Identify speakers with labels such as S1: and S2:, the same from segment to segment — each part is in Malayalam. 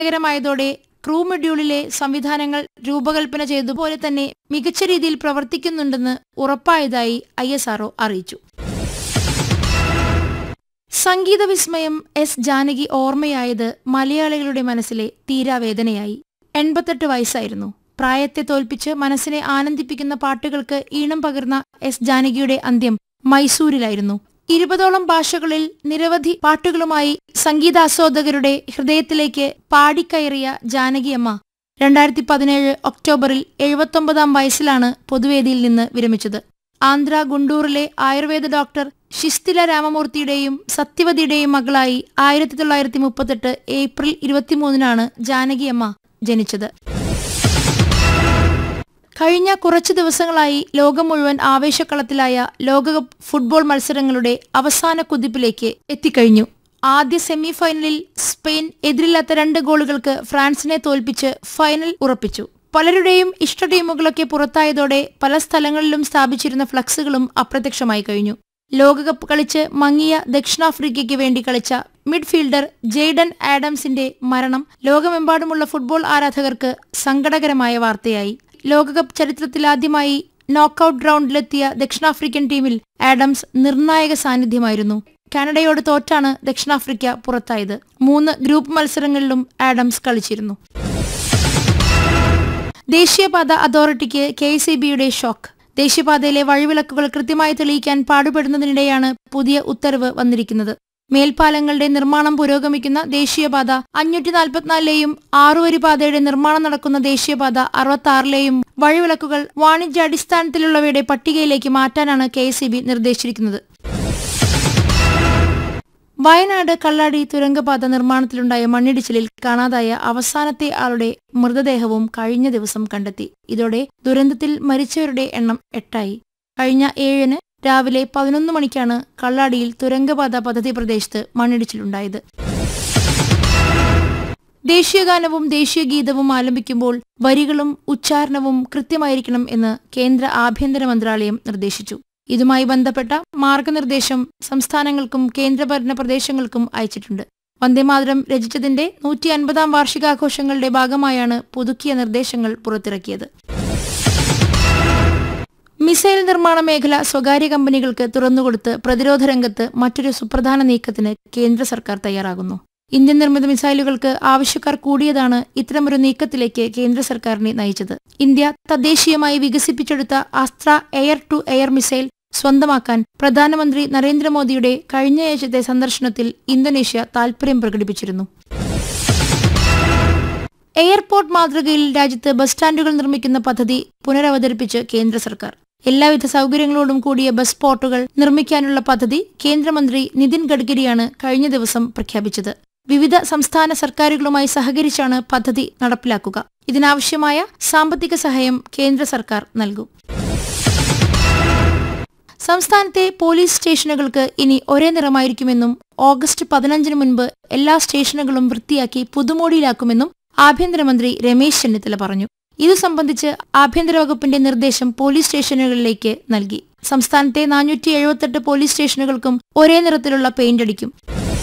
S1: വിജയകരമായതോടെ ക്രൂ മൊഡ്യൂളിലെ സംവിധാനങ്ങൾ രൂപകൽപ്പന ചെയ്തതുപോലെ തന്നെ മികച്ച രീതിയിൽ പ്രവർത്തിക്കുന്നുണ്ടെന്ന് ഉറപ്പായതായി ഐ അറിയിച്ചു സംഗീത വിസ്മയം എസ് ജാനകി ഓർമ്മയായത് മലയാളികളുടെ മനസ്സിലെ തീരാവേദനയായി എൺപത്തെട്ട് വയസ്സായിരുന്നു പ്രായത്തെ തോൽപ്പിച്ച് മനസ്സിനെ ആനന്ദിപ്പിക്കുന്ന പാട്ടുകൾക്ക് ഈണം പകർന്ന എസ് ജാനകിയുടെ അന്ത്യം മൈസൂരിലായിരുന്നു ഇരുപതോളം ഭാഷകളിൽ നിരവധി പാട്ടുകളുമായി സംഗീതാസ്വാദകരുടെ ഹൃദയത്തിലേക്ക് പാടിക്കയറിയ ജാനകിയമ്മ രണ്ടായിരത്തി പതിനേഴ് ഒക്ടോബറിൽ എഴുപത്തൊമ്പതാം വയസ്സിലാണ് പൊതുവേദിയിൽ നിന്ന് വിരമിച്ചത് ആന്ധ്ര ഗുണ്ടൂറിലെ ആയുർവേദ ഡോക്ടർ ശിസ്തില രാമമൂർത്തിയുടെയും സത്യവതിയുടെയും മകളായി ആയിരത്തി തൊള്ളായിരത്തി മുപ്പത്തെട്ട് ഏപ്രിൽ ഇരുപത്തിമൂന്നിനാണ് ജാനകിയമ്മ ജനിച്ചത് കഴിഞ്ഞ കുറച്ചു ദിവസങ്ങളായി ലോകം മുഴുവൻ ആവേശക്കളത്തിലായ ലോകകപ്പ് ഫുട്ബോൾ മത്സരങ്ങളുടെ അവസാന കുതിപ്പിലേക്ക് എത്തിക്കഴിഞ്ഞു ആദ്യ സെമി ഫൈനലിൽ സ്പെയിൻ എതിരില്ലാത്ത രണ്ട് ഗോളുകൾക്ക് ഫ്രാൻസിനെ തോൽപ്പിച്ച് ഫൈനൽ ഉറപ്പിച്ചു പലരുടെയും ഇഷ്ട ടീമുകളൊക്കെ പുറത്തായതോടെ പല സ്ഥലങ്ങളിലും സ്ഥാപിച്ചിരുന്ന ഫ്ലക്സുകളും അപ്രത്യക്ഷമായി കഴിഞ്ഞു ലോകകപ്പ് കളിച്ച് മങ്ങിയ ദക്ഷിണാഫ്രിക്കയ്ക്ക് വേണ്ടി കളിച്ച മിഡ്ഫീൽഡർ ജെയ്ഡൻ ആഡംസിന്റെ മരണം ലോകമെമ്പാടുമുള്ള ഫുട്ബോൾ ആരാധകർക്ക് സങ്കടകരമായ വാർത്തയായി ലോകകപ്പ് ചരിത്രത്തിലാദ്യമായി നോക്കൌട്ട് റൗണ്ടിലെത്തിയ ദക്ഷിണാഫ്രിക്കൻ ടീമിൽ ആഡംസ് നിർണായക സാന്നിധ്യമായിരുന്നു കാനഡയോട് തോറ്റാണ് ദക്ഷിണാഫ്രിക്ക പുറത്തായത് മൂന്ന് ഗ്രൂപ്പ് മത്സരങ്ങളിലും ആഡംസ് കളിച്ചിരുന്നു ദേശീയപാത അതോറിറ്റിക്ക് കെ സി ബിയുടെ ഷോക്ക് ദേശീയപാതയിലെ വഴിവിളക്കുകൾ കൃത്യമായി തെളിയിക്കാൻ പാടുപെടുന്നതിനിടെയാണ് പുതിയ ഉത്തരവ് വന്നിരിക്കുന്നത് മേൽപ്പാലങ്ങളുടെ നിർമ്മാണം പുരോഗമിക്കുന്ന ദേശീയപാത അഞ്ഞൂറ്റി നാൽപ്പത്തിനാലിലെയും ആറുവരി പാതയുടെ നിർമ്മാണം നടക്കുന്ന ദേശീയപാത അറുപത്തി വഴിവിളക്കുകൾ വാണിജ്യാടിസ്ഥാനത്തിലുള്ളവയുടെ പട്ടികയിലേക്ക് മാറ്റാനാണ് കെ നിർദ്ദേശിച്ചിരിക്കുന്നത് വയനാട് കള്ളാടി തുരങ്കപാത നിർമ്മാണത്തിലുണ്ടായ മണ്ണിടിച്ചിലിൽ കാണാതായ അവസാനത്തെ ആളുടെ മൃതദേഹവും കഴിഞ്ഞ ദിവസം കണ്ടെത്തി ഇതോടെ ദുരന്തത്തിൽ മരിച്ചവരുടെ എണ്ണം എട്ടായി കഴിഞ്ഞ ഏഴിന് രാവിലെ പതിനൊന്ന് മണിക്കാണ് കള്ളാടിയിൽ തുരങ്കപാത പദ്ധതി പ്രദേശത്ത് മണ്ണിടിച്ചിലുണ്ടായത് ദേശീയഗാനവും ദേശീയ ഗീതവും ആലപിക്കുമ്പോൾ വരികളും ഉച്ചാരണവും കൃത്യമായിരിക്കണം എന്ന് കേന്ദ്ര ആഭ്യന്തര മന്ത്രാലയം നിർദ്ദേശിച്ചു ഇതുമായി ബന്ധപ്പെട്ട മാർഗനിർദ്ദേശം സംസ്ഥാനങ്ങൾക്കും കേന്ദ്രഭരണ പ്രദേശങ്ങൾക്കും അയച്ചിട്ടുണ്ട് വന്ദേമാതരം രചിച്ചതിന്റെ നൂറ്റി അൻപതാം വാർഷികാഘോഷങ്ങളുടെ ഭാഗമായാണ് പുതുക്കിയ നിർദ്ദേശങ്ങൾ പുറത്തിറക്കിയത് മിസൈൽ നിർമ്മാണ മേഖല സ്വകാര്യ കമ്പനികൾക്ക് തുറന്നുകൊടുത്ത് പ്രതിരോധ രംഗത്ത് മറ്റൊരു സുപ്രധാന നീക്കത്തിന് കേന്ദ്ര സർക്കാർ തയ്യാറാകുന്നു ഇന്ത്യൻ നിർമ്മിത മിസൈലുകൾക്ക് ആവശ്യക്കാർ കൂടിയതാണ് ഇത്തരമൊരു നീക്കത്തിലേക്ക് കേന്ദ്ര സർക്കാരിനെ നയിച്ചത് ഇന്ത്യ തദ്ദേശീയമായി വികസിപ്പിച്ചെടുത്ത Astra air to air missile സ്വന്തമാക്കാൻ പ്രധാനമന്ത്രി നരേന്ദ്രമോദിയുടെ കഴിഞ്ഞയാഴ്ചത്തെ സന്ദർശനത്തിൽ ഇന്തോനേഷ്യ താൽപര്യം പ്രകടിപ്പിച്ചിരുന്നു എയർപോർട്ട് മാതൃകയിൽ രാജ്യത്ത് ബസ് സ്റ്റാൻഡുകൾ നിർമ്മിക്കുന്ന പദ്ധതി പുനരവതരിപ്പിച്ച് കേന്ദ്ര സർക്കാർ എല്ലാവിധ സൗകര്യങ്ങളോടും കൂടിയ ബസ് സ്പോട്ടുകൾ നിർമ്മിക്കാനുള്ള പദ്ധതി കേന്ദ്രമന്ത്രി നിതിൻ ഗഡ്കരിയാണ് കഴിഞ്ഞ ദിവസം പ്രഖ്യാപിച്ചത് വിവിധ സംസ്ഥാന സർക്കാരുകളുമായി സഹകരിച്ചാണ് പദ്ധതി നടപ്പിലാക്കുക ഇതിനാവശ്യമായ സാമ്പത്തിക സഹായം കേന്ദ്ര സർക്കാർ നൽകും സംസ്ഥാനത്തെ പോലീസ് സ്റ്റേഷനുകൾക്ക് ഇനി ഒരേ നിറമായിരിക്കുമെന്നും ഓഗസ്റ്റ് പതിനഞ്ചിന് മുൻപ് എല്ലാ സ്റ്റേഷനുകളും വൃത്തിയാക്കി പുതുമോടിയിലാക്കുമെന്നും ആഭ്യന്തരമന്ത്രി രമേശ് ചെന്നിത്തല പറഞ്ഞു ഇതു സംബന്ധിച്ച് ആഭ്യന്തര വകുപ്പിന്റെ നിർദ്ദേശം പോലീസ് സ്റ്റേഷനുകളിലേക്ക് നൽകി സംസ്ഥാനത്തെ നാനൂറ്റി എഴുപത്തെട്ട് പോലീസ് സ്റ്റേഷനുകൾക്കും ഒരേ നിറത്തിലുള്ള പെയിന്റ് അടിക്കും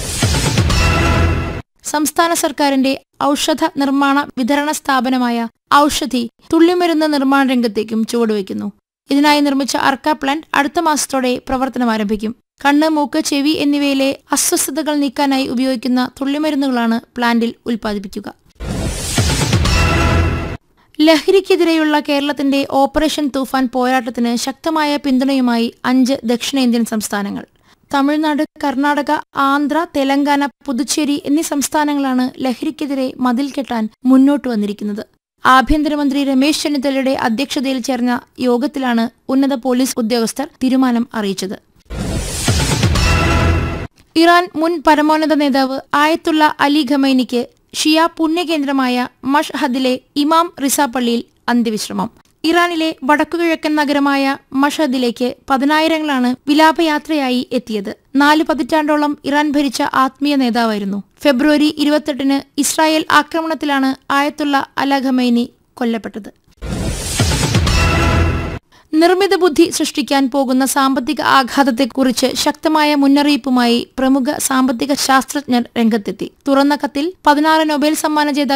S1: സംസ്ഥാന സർക്കാരിന്റെ ഔഷധ നിർമ്മാണ വിതരണ സ്ഥാപനമായ ഔഷധി തുള്ളിമരുന്ന് നിർമ്മാണ രംഗത്തേക്കും ചുവടുവയ്ക്കുന്നു ഇതിനായി നിർമ്മിച്ച അർക്ക പ്ലാന്റ് അടുത്ത മാസത്തോടെ പ്രവർത്തനം ആരംഭിക്കും കണ്ണ് മൂക്ക് ചെവി എന്നിവയിലെ അസ്വസ്ഥതകൾ നീക്കാനായി ഉപയോഗിക്കുന്ന തുള്ളിമരുന്നുകളാണ് പ്ലാന്റിൽ ഉൽപ്പാദിപ്പിക്കുക ലഹരിക്കെതിരെയുള്ള കേരളത്തിന്റെ ഓപ്പറേഷൻ തൂഫാൻ പോരാട്ടത്തിന് ശക്തമായ പിന്തുണയുമായി അഞ്ച് ദക്ഷിണേന്ത്യൻ സംസ്ഥാനങ്ങൾ തമിഴ്നാട് കർണാടക ആന്ധ്ര തെലങ്കാന പുതുച്ചേരി എന്നീ സംസ്ഥാനങ്ങളാണ് ലഹരിക്കെതിരെ മതിൽ കെട്ടാൻ മുന്നോട്ട് വന്നിരിക്കുന്നത് ആഭ്യന്തരമന്ത്രി രമേശ് ചെന്നിത്തലയുടെ അധ്യക്ഷതയിൽ ചേർന്ന യോഗത്തിലാണ് ഉന്നത പോലീസ് ഉദ്യോഗസ്ഥർ തീരുമാനം അറിയിച്ചത് ഇറാൻ മുൻ പരമോന്നത നേതാവ് ആയത്തുള്ള അലി ഖമൈനിക്ക് ഷിയ പുണ്യകേന്ദ്രമായ മഷ്ഹദിലെ ഇമാം റിസ പള്ളിയിൽ അന്ത്യവിശ്രമം ഇറാനിലെ വടക്കുകിഴക്കൻ നഗരമായ മഷദിലേക്ക് പതിനായിരങ്ങളാണ് വിലാപയാത്രയായി എത്തിയത് നാല് പതിറ്റാണ്ടോളം ഇറാൻ ഭരിച്ച ആത്മീയ നേതാവായിരുന്നു ഫെബ്രുവരി ഇരുപത്തെട്ടിന് ഇസ്രായേൽ ആക്രമണത്തിലാണ് ആയത്തുള്ള അല ഖമൈനി കൊല്ലപ്പെട്ടത് നിർമ്മിത ബുദ്ധി സൃഷ്ടിക്കാൻ പോകുന്ന സാമ്പത്തിക ആഘാതത്തെക്കുറിച്ച് ശക്തമായ മുന്നറിയിപ്പുമായി പ്രമുഖ സാമ്പത്തിക ശാസ്ത്രജ്ഞർ രംഗത്തെത്തി തുറന്ന കത്തിൽ പതിനാറ് നൊബേൽ സമ്മാന ജേതാക്കൾ